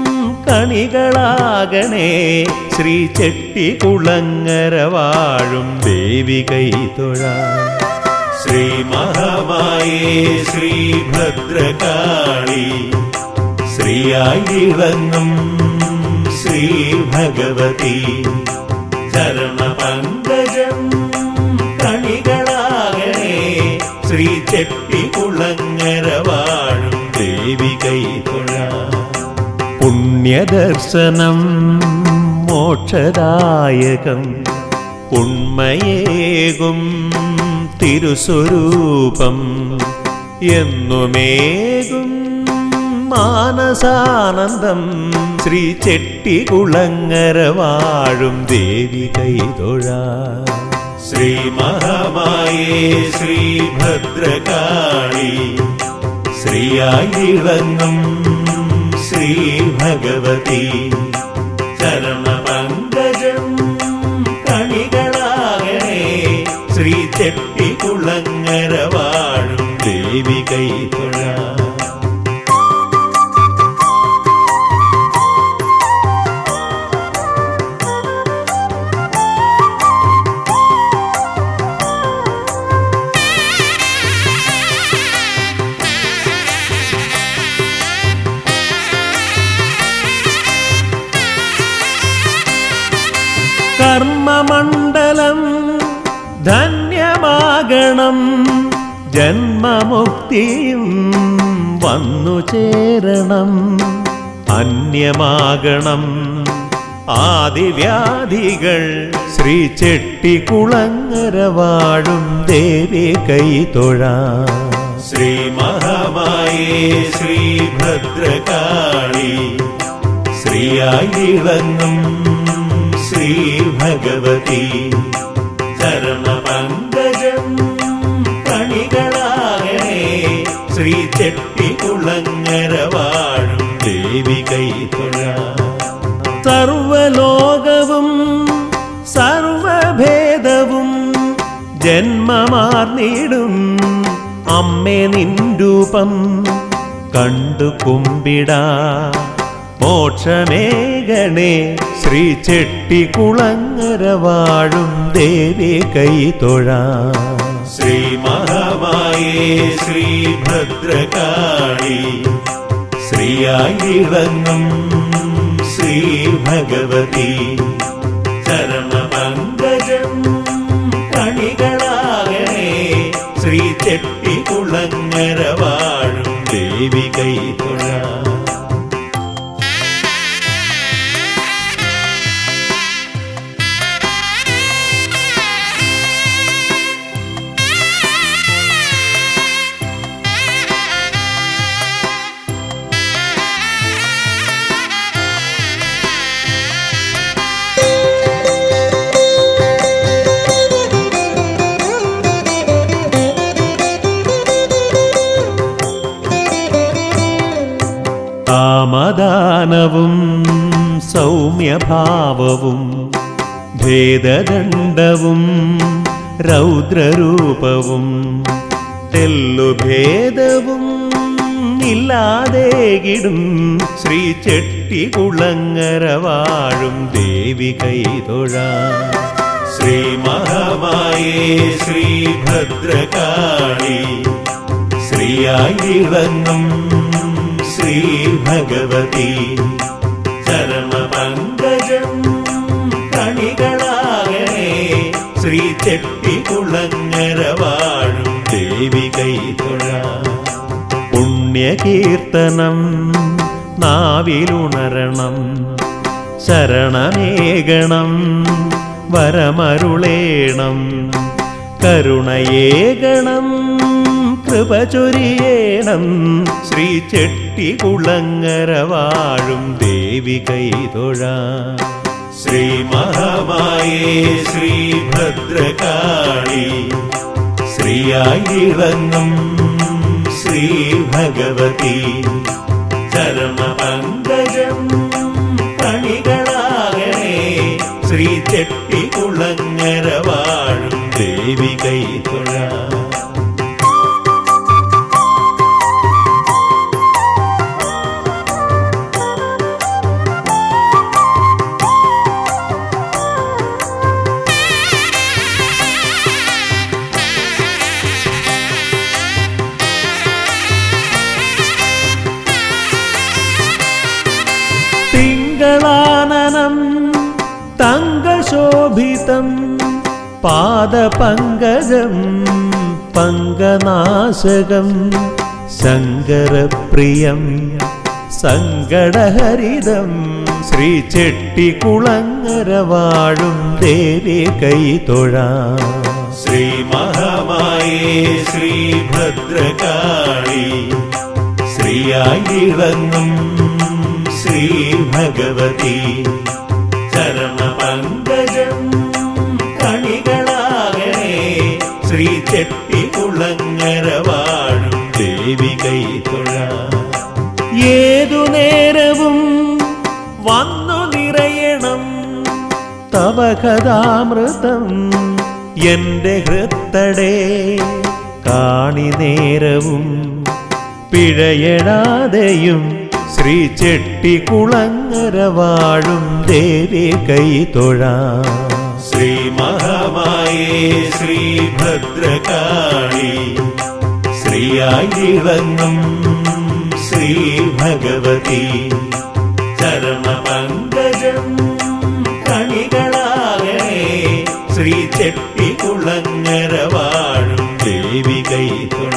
കണികളാകണേ ശ്രീ ചെട്ടികുളങ്ങര വാഴും ദേവി കൈതൊഴ ശ്രീ മഹമായേ ശ്രീഭദ്രകാളി ശ്രീയായി വിളങ്ങും ശ്രീ ഭഗവതി ചരണപങ്കജം കണികളാകണേ ശ്രീ ചെട്ടികുളങ്ങര വാഴും ദേവി കൈതൊഴ പുണ്യദർശനം മോക്ഷദായകം ഉണ്മയേകും തിരുസ്വരൂപം എന്നുമേകും മാനസാനന്ദം ശ്രീ ചെട്ടികുളങ്ങര വാഴും ദേവി കൈതൊഴ ശ്രീ മഹമായേ ശ്രീ ഭദ്രകാളി ശ്രീയായി ഇളങ്ങും ശ്രീ ഭഗവതി ചരണപങ്കജം കണികളാകണേ ശ്രീ ചെട്ടികുളങ്ങര വാഴും ദേവി കൈതൊഴ കർമ്മമണ്ഡലം ധന്യമാകണം ജന്മമുക്തിയും വന്നു ചേരണം അന്യമാകണം ആദിവ്യാധികൾ ശ്രീ ചെട്ടികുളങ്ങര വാഴും ദേവി കൈതൊഴ ശ്രീ മഹമായേ ശ്രീ ഭദ്രകാളി ശ്രീയായി ഇളങ്ങും ശ്രീ ഭഗവതി ചരണപങ്കജം കണികളാകണേ ശ്രീ ചെട്ടികുളങ്ങര വാഴും ദേവി കൈതൊഴ സർവലോകവും സർവഭേദവും ജന്മമാർന്നിടും അമ്മേ നിൻ രൂപം കണ്ടു കുമ്പിടാ മോക്ഷമേകണേ ശ്രീ ചെട്ടികുളങ്ങര വാഴും ദേവി കൈതൊഴ ശ്രീ മഹമായേ ശ്രീ ഭദ്രകാളി ശ്രീയായി ഇളങ്ങും ശ്രീ ഭഗവതി ചരണപങ്കജം കണികളാകണേ ശ്രീ ചെട്ടികുളങ്ങര വാഴും ദേവി കൈതൊഴ കാമദാനവും സൗമ്യഭാവവും ഭേദദണ്ഡവും രൗദ്രരൂപവും തെല്ലുഭേദവും ഇല്ലാതെകിടും ശ്രീ ചെട്ടികുളങ്ങര വാഴും ദേവി കൈതൊഴ ശ്രീ മഹമായേ ശ്രീ ഭദ്രകാളി ശ്രീയായി ഇളങ്ങും ശ്രീ ഭഗവതി ചരണപങ്കജം കണികളാകണേ ശ്രീ ചെട്ടികുളങ്ങര വാഴും ദേവി കൈതൊഴ പുണ്യകീർത്തനം നാവിലുണരണം ശരണമേകണം വരമരുളേണം കരുണയേകണം കൃപ ചൊരിയേണം ശ്രീ ചെട്ടികുളങ്ങര വാഴും ദേവി കൈതൊഴ ശ്രീ മഹമായേ ശ്രീ ഭദ്രകാളി ശ്രീയായി ഇളങ്ങും ശ്രീ ഭഗവതി ചരണപങ്കജം കണികളാകണേ ചെട്ടികുളങ്ങര വാഴും ദേവി കൈതൊഴ തിങ്കളാനനം തങ്കശോഭിതം പാദപങ്കജം പങ്കനാശകം ശങ്കരപ്രിയം സങ്കടഹരിതം ശ്രീ ചെട്ടികുളങ്ങര വാഴും ദേവി കൈതൊഴ ശ്രീ മഹാമായേ ശ്രീ ഭദ്രകാളി ശ്രീയായിളങ്ങും ശ്രീ ഭഗവതി ചരണപങ്കജം കണികളാകണേ ശ്രീ ചെട്ടികുളങ്ങര വാഴും ദേവി കൈതൊഴ ഏതു നേരവും വന്നു നിറയണം തവ കഥാമൃതം എന്റെ ഹൃത്തടേ കാണി നേരവും പിഴയടാതെയും ശ്രീ ചെട്ടികുളങ്ങര വാഴും ദേവി കൈതൊഴ ശ്രീ മഹാമായേ ശ്രീ ഭദ്രകാളി ശ്രീയായിളങ്ങും ശ്രീ ഭഗവതി ചരണപങ്കജം കണികളാകണേ ശ്രീ ചെട്ടികുളങ്ങര വാഴും ദേവി കൈതൊഴ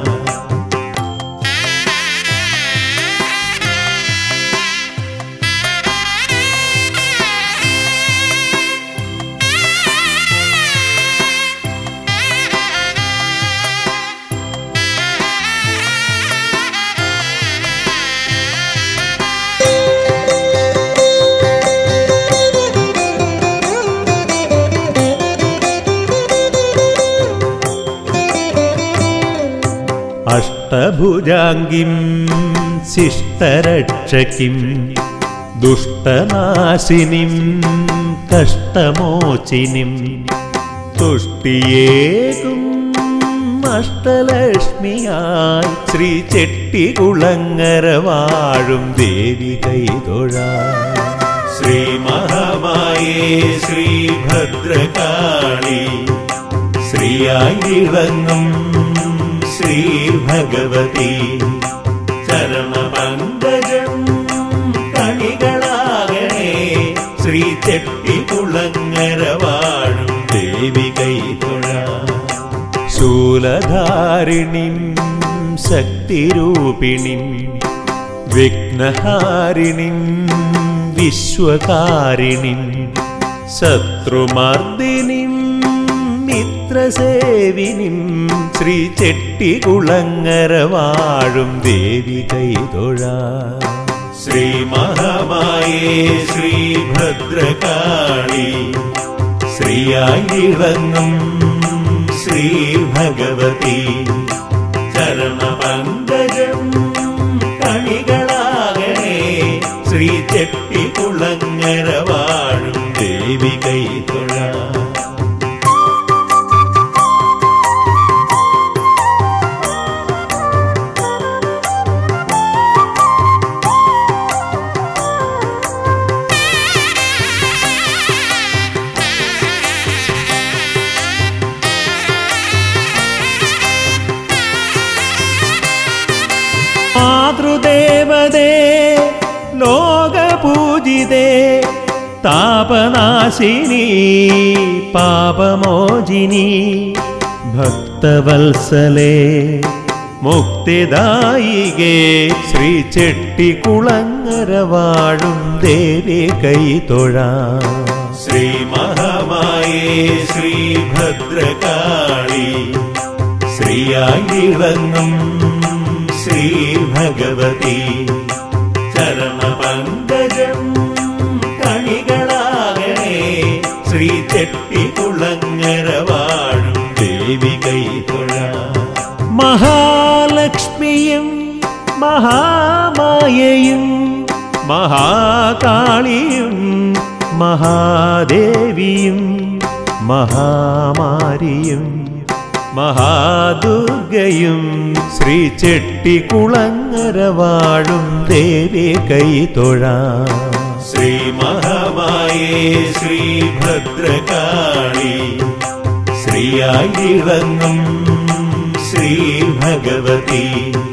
അഷ്ടഭുജാംഗിം ശിഷ്ടരക്ഷകിം ദുഷ്ടനാശിനിം കഷ്ടമോചിനിം തുഷ്ടിയേകും അഷ്ടലക്ഷ്മിയായി ശ്രീ ചെട്ടികുളങ്ങര വാഴും ദേവി കൈതൊഴ ശ്രീ മഹാമായേ ശ്രീ ഭദ്രകാളി ശ്രീയായിളങ്ങും ശ്രീ ഭഗവതി ചരണപങ്കജം കണികളാകണേ ശ്രീ ചെട്ടികുളങ്ങര വാഴും ദേവി കൈതൊഴ ശൂലധാരിണിം ശക്തിരൂപിണിം വിഘ്നഹാരിണിം വിശ്വകാരിണിം ശത്രുമർദിനിം മിത്രസേവിനിം ശ്രീ ചെട്ടികുളങ്ങര വാഴും ദേവി കൈതൊഴ ശ്രീ മഹാമായേ ശ്രീ ഭദ്രകാളി ശ്രീയായിളങ്ങും ശ്രീ ഭഗവതി ചരണപങ്കജം കണികളാകണേ ശ്രീ ചെട്ടികുളങ്ങര വാഴും ദേവി കൈതൊഴ മാതൃദേവതേ ലോകപൂജിതേ താപനാശിനി പാപമോചിനി ഭക്തവത്സലേ മുക്തിദായികേ ശ്രീ ചെട്ടികുളങ്ങര വാഴും ദേവി കൈതൊഴ ശ്രീ മഹാമായേ ശ്രീ ഭദ്രകാളി ശ്രീയായിളങ്ങും ശ്രീ ഭഗവതി ചരണപങ്കജം കണികളാകണേ ശ്രീ ചെട്ടികുളങ്ങര വാഴും ദേവി കൈതൊഴ മഹാലക്ഷ്മിയും മഹാമായയും മഹാകാളിയും മഹാദേവിയും മഹാമാരിയും മഹാദുർഗയും ശ്രീ ചെട്ടിക്കുളങ്ങര വാഴും ദേവി കൈതൊഴാം ശ്രീ മഹാമായേ ശ്രീ ഭദ്രകാളി ശ്രീയായിറങ്ങും ശ്രീ ഭഗവതി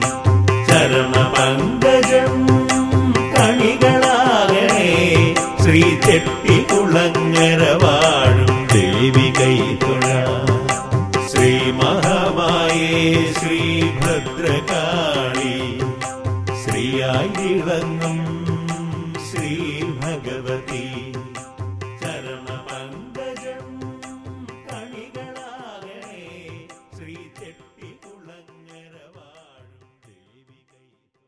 ചരണപങ്കജം കണികളാകണേ ശ്രീ ചെട്ടിക്കുളങ്ങര വാഴും ദേവി കൈതൊഴാം ശ്രീ മഹാമായേ ശ്രീ ഭദ്രകാളി ശ്രീയായിറങ്ങും ശ്രീ ഭഗവതി ചരണപങ്കജം കണികളാകണേ ശ്രീ ചെട്ടിക്കുളങ്ങര വാഴും ദേവി കൈതൊഴാം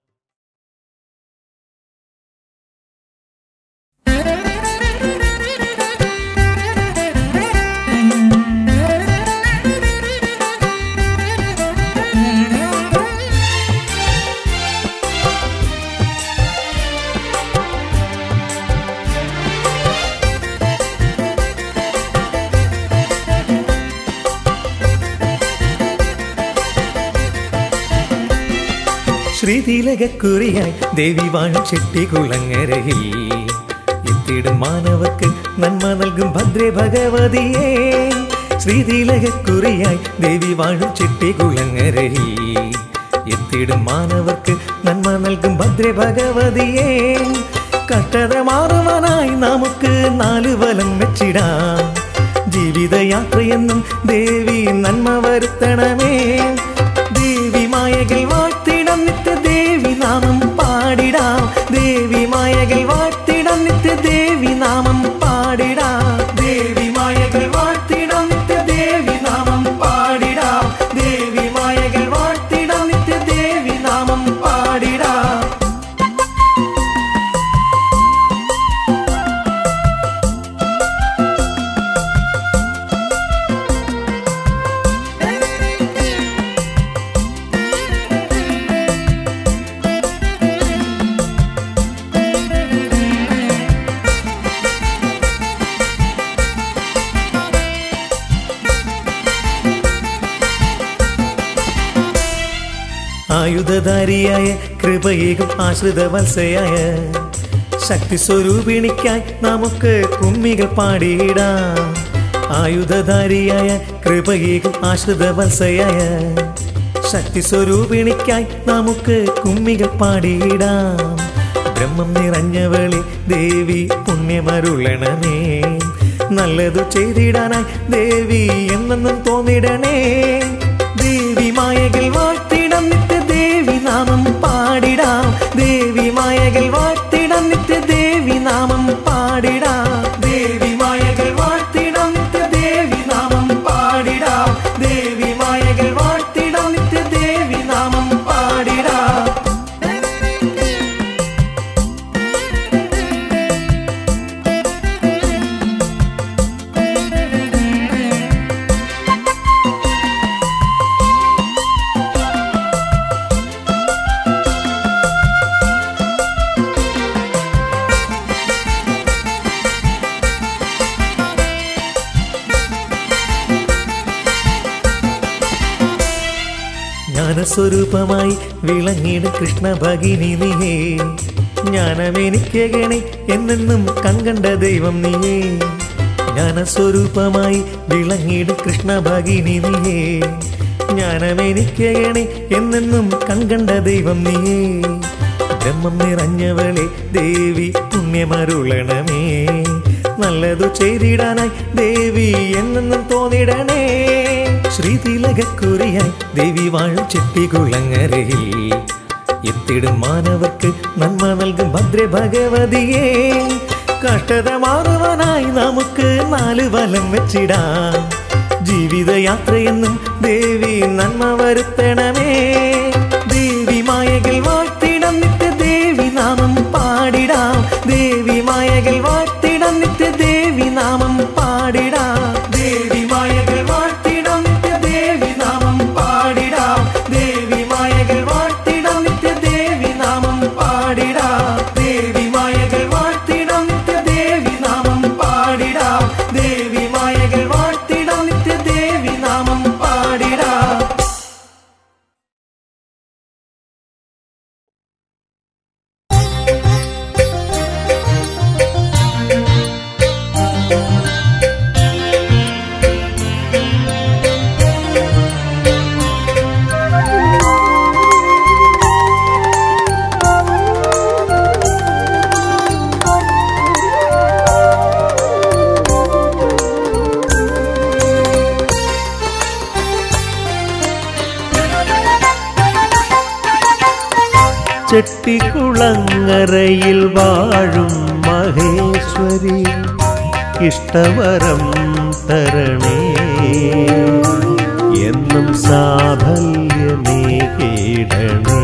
ശ്രീതിലകക്കുറിയായി ദേവി വാഴും ചെട്ടികുളങ്ങരയിൽ എത്തിടും മാനവർക്ക് നന്മ നൽകും ഭദ്രേ ഭഗവതിയെ ശ്രീതിലകക്കുറിയായി ദേവി വാഴും ചെട്ടികുളങ്ങരയിൽ എത്തിടും മാനവർക്ക് നന്മ നൽകും ഭദ്രേ ഭഗവതിയെ കഷ്ടത മാറുവാനായി നമുക്ക് നാല് വലം വെച്ചിടാം ജീവിതയാത്രയെന്നും ദേവി നന്മ വരുത്തണമേ ദേവി മായകൾ വാഴ്ത്തിടം നിത്യ ദേവി നാമം പാടിടാം ദേവി മായകൾ വാഴ്ത്തിടം നിത്യ ദേവി നാമം പാടിടാം ദേവി മായകൾ വാഴ്ത്തിടം നിത്യ ദേവി നാമം പാടിടാം ദേവി മായകൾ വാഴ്ത്തിടം നിത്യ ദേവി നാമം പാടിടാം ആയുധധാരിയായ കൃപയേകും ആശ്രിത വത്സയായ ശക്തി സ്വരൂപിണിക്കായി നമുക്ക് കുമ്മികൾ പാടിയിടാം ആയുധധാരിയായ കൃപയേകും ആശ്രിത വത്സയായ ശക്തി സ്വരൂപിണിക്കായി നമുക്ക് കുമ്മികൾ പാടിയിടാം ബ്രഹ്മം നിറഞ്ഞവളെ ദേവി പുണ്യമരുളണമേ നല്ലതു ചെയ്തിടാനായി ദേവി എന്നെന്നും തോന്നിടണേ ദേവി മായകൾ വാഴ്ത്തിടം നിത്യ ദേവി നാമം പാടിടാം ദേവി മായകൾ വാഴ്ത്തിടം നിത്യ ദേവി നാമം പാടിടാം ദേവി മായകൾ വാഴ്ത്തിടം നിത്യ ദേവി നാമം പാടിടാം ദേവി മായകൾ വാഴ്ത്തിടം നിത്യ ദേവി നാമം പാടിടാം ജ്ഞാനസ്വരൂപമായി വിളങ്ങിടും കൃഷ്ണ ഭഗിനി നീയേ ജ്ഞാനമെനിക്കകണേ എന്നെന്നും കൺകണ്ട ദൈവം നീയേ ജ്ഞാനസ്വരൂപമായി വിളങ്ങിടും കൃഷ്ണ ഭഗിനി നീയേ ജ്ഞാനമെനിക്കകണേ എന്നെന്നും കൺകണ്ട ദൈവം നീയേ ബ്രഹ്മം നിറഞ്ഞവളെ ദേവി പുണ്യമരുളണമേ നല്ലതു ചെയ്തിടാനായി ദേവി എന്നെന്നും തോന്നിടണേ ശ്രീതിലകക്കുറിയായി ദേവി വാഴും ചെട്ടികുളങ്ങരയിൽ എത്തിടും മാനവർക്ക് നന്മ നൽകും ഭദ്ര ഭഗവതിയെ കഷ്ടത മാറുവാനായി നമുക്ക് നാല് വലം വെച്ചിടാം ജീവിതയാത്രയെന്നും ദേവി നന്മ വരുത്തണമേ ദേവി മായകൾ വാഴ്ത്തിടം നിത്യ ദേവി നാമം പാടിടാം ദേവി മായകൾ വാഴ്ത്തിടം നിത്യ ദേവി നാമം പാടിടാം ദേവി മായകൾ വാഴ്ത്തിടം നിത്യ ദേവി നാമം പാടിടാം ദേവി മായകൾ വാഴ്ത്തിടം നിത്യ ദേവി നാമം പാടിടാം ദേവി മായകൾ വാഴ്ത്തിടം നിത്യ ദേവി ചെട്ടിക്കുളങ്ങരയിൽ വാഴും മഹേശ്വരി ഇഷ്ടവരം തരണേ എന്നും സാഫല്യമേ കീടണേ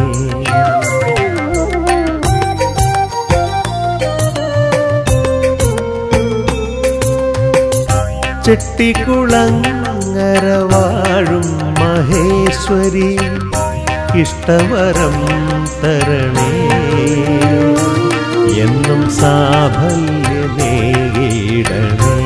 ചെട്ടിക്കുളങ്ങര വാഴും മഹേശ്വരി ഇഷ്ടവരം തരണേ എന്നും സാഫല്യമേ കീടണേ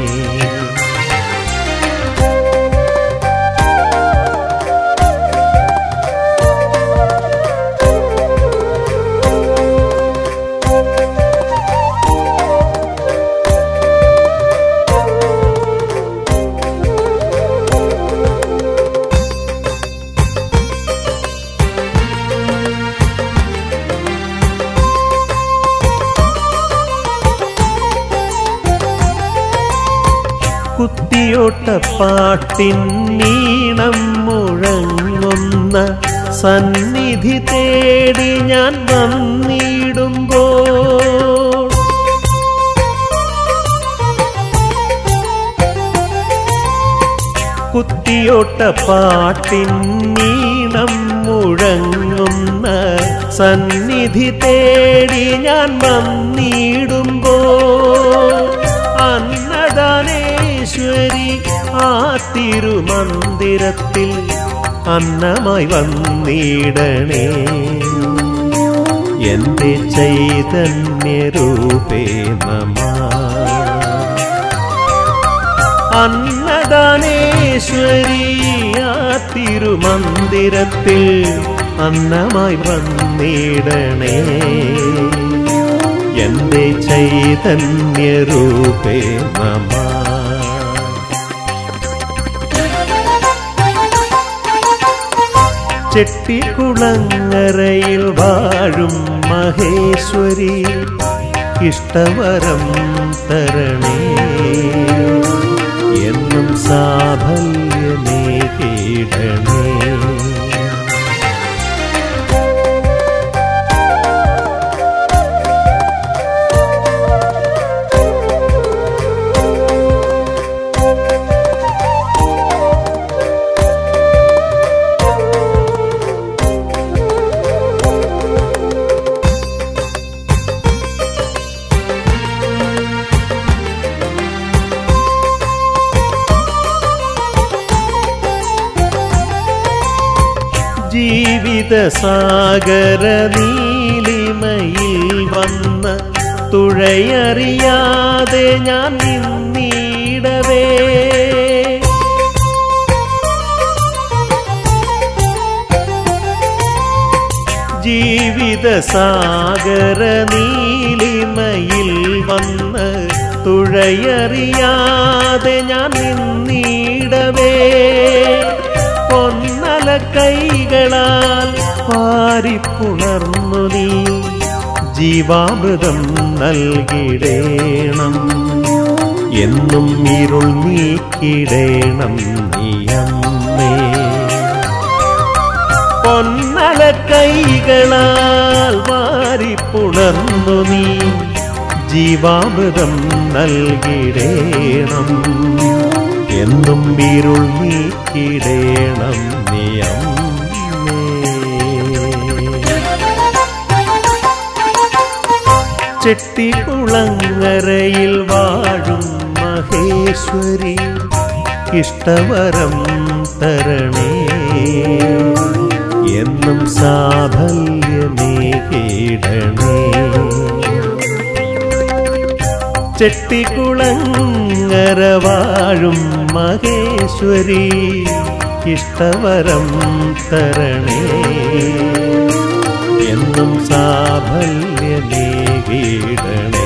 കുത്തിയോട്ടപ്പാട്ടിൻ നീണം മുഴങ്ങുന്ന സന്നിധി തേടി ഞാൻ വന്നിടുമ്പോൾ കുത്തിയോട്ടപ്പാട്ടിൻ നീണം മുഴങ്ങുന്ന സന്നിധി തേടി ഞാൻ വന്നിടുമ്പോൾ അന്നദാനേശ്വരി ആ തിരുമന്ദിരത്തിൽ അന്നമായി വന്നിടണേ എന്റെ ചൈതന്യരൂപേ നമ അന്നദാനേശ്വരി ആ തിരുമന്ദിരത്തിൽ അന്നമായി വന്നിടണേ എന്റെ ചൈതന്യരൂപേ നമ ചെട്ടിക്കുളങ്ങരയിൽ വാഴും മഹേശ്വരി ഇഷ്ടവരം തരണേ എന്നും സാഫല്യമേ കീടണേ ജീവിത സാഗര നീലിമയിൽ വന്ന തുഴയറിയാതെ ഞാൻ നിന്നിടവേ ജീവിത സാഗര നീലിമയിൽ വന്ന് തുഴയറിയാതെ ഞാൻ നിന്നിടവേ പൊന്നല കൈകളാൽ പാരിപ്പുണർന്നു നീ ജീവാമൃതം നൽകിടേണം എന്നും ഇരുൾ നീക്കിടേണം നീയമ്മേ പൊന്നല കൈകളാൽ വാരിപ്പുണർന്നു നീ ജീവാമൃതം നൽകിടേണം എന്നും ഇരുൾ നീക്കിടേണം നീ അമ്മേ ചെട്ടിക്കുളങ്ങരയിൽ വാഴും മഹേശ്വരി ഇഷ്ടവരം തരണേ എന്നും സാഫല്യമേ കീടണേ ചെട്ടിക്കുളങ്ങര വാഴും മഹേശ്വരി ഇഷ്ടവരം തരണേ എന്നും സാഫല്യമേ കീടണേ